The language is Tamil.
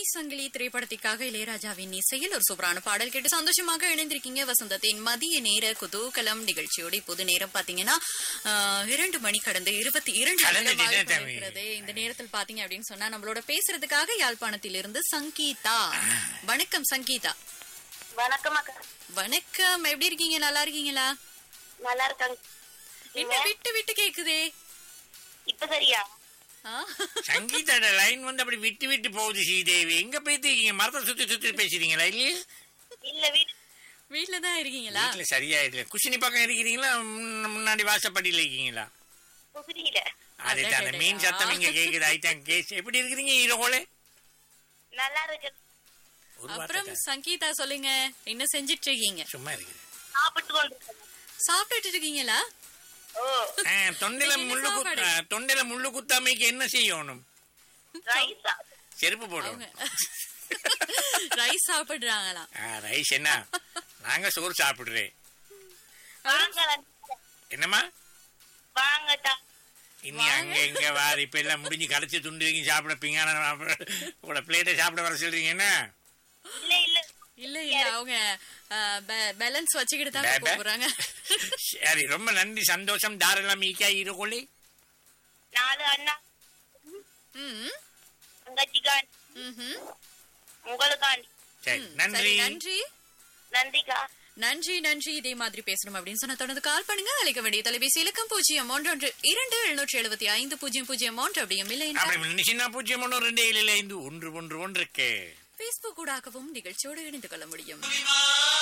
சங்கிலி திரைப்படத்திற்காக இளையராஜாவின் இசையில் ஒரு சூப்பரான பாடல் கேட்டு சந்தோஷமாக இணைந்திருக்கீங்க வசந்தத்தின் மதிய நேர குதூகலம் நிகழ்ச்சியோட இப்போது நேரம் பாத்தீங்கன்னா ஆஹ், இரண்டு மணி கடந்து இருபத்தி இரண்டு கடந்துட்டு நிமிடம் தான் தம்பி. இருக்கிறது இந்த நேரத்தில் பாத்தீங்க அப்படின்னு சொன்னா நம்மளோட பேசுறதுக்காக யாழ்ப்பாணத்திலிருந்து சங்கீதா வணக்கம் சங்கீதா வணக்கம் அக்கா வணக்கம் எப்படி இருக்கீங்க நல்லா இருக்கீங்களா நல்லா இருக்காங்க என்ன விட்டு விட்டு கேக்குதே இப்ப சரியா ஆ? சங்கீதோட லைன் வந்து அப்படி விட்டு விட்டு போகுது ஸ்ரீதேவி எங்க போயிட்டு மரத்தை சுத்தி சுத்தி பேசுறீங்களா இல்லையே இல்ல வீட்டு வீட்ல தான் இருக்கீங்களா வீட்டுல சரியா இல்ல குஷினி பக்கம் இருக்கிறீங்களா முன்ன- முன்னாடி வாசப்படியில இருக்கீங்களா புரியல அது அந்த மீன் சத்தம் இங்க கேக்குது ஐட்டம் கேஸ் எப்படி இருக்கிறீங்க ஹீரோகோலே நல்லா இருக்கு ஒரு அப்புறம் வார்த்தை சங்கீதா சொல்லுங்க என்ன செஞ்சிட்டு இருக்கீங்க சும்மா இருக்குது சாப்பிட்டு கொண்டு இருக்கேன். சாப்பிட்டுட்டு இருக்கீங்களா ஓ ஆ, தொண்டையில என்ன முள்ளு குத்- சாப்பாடு? ஆ, தொண்டையில முள்ளு குத்தாமைக்கு என்ன செய்யணும் ரைஸா செருப்பு அவங்க போடணும் ரைஸ் சாப்பிடுறாங்களாம் ஆ, ரைஸ் என்ன நாங்க சோறு சாப்பிடுறேன் வாங்க என்னம்மா வாங்க தா- இனி அங்க இங்க வாரு இப்ப எல்லாம் முடிஞ்சு கடைச்சி துண்டு வைக்கும் சாப்பிடப்பீங்க ஆனா உங்களோட பிளேட்டை சாப்பிட வர சொல்றீங்க என்ன இல்ல இல்ல இல்ல இல்ல அவங்க பேலன்ஸ் வச்சுக்கிட்டு தான் பே- பே. போறாங்க சரி ரொம்ப நன்றி சந்தோஷம் தாரெல்லாம் மீக்கா ஈரோகோலி நாலு அண்ணா ம் தங்கச்சிக்காண்டி ம்ஹும். உங்களுக்காண்டி சரி ம், நன்றி சரி நன்றி நன்றிக்கா நன்றி நன்றி இதே மாதிரி பேசணும் அப்படின்னு சொன்ன தொடர்ந்து கால் பண்ணுங்க அழைக்க வேண்டிய தொலைபேசி இலக்கம் பூஜ்ஜியம் ஒன்று ஒன்று இரண்டு எழுநூற்றி எழுபத்தி ஐந்து பூஜ்ஜியம் பூஜ்ஜியம் ஒன்று அப்படியும் இல்லை அப்படி சின்ன பூஜ்ஜியம் ஒன்று ரெண்டு ஏழு ஐந்து ஒன்று ஒன்று ஒன்று இருக்கு பேஸ்புக் ஊடாகவும் நிகழ்ச்சியோடு இணைந்து கொள்ள முடியும்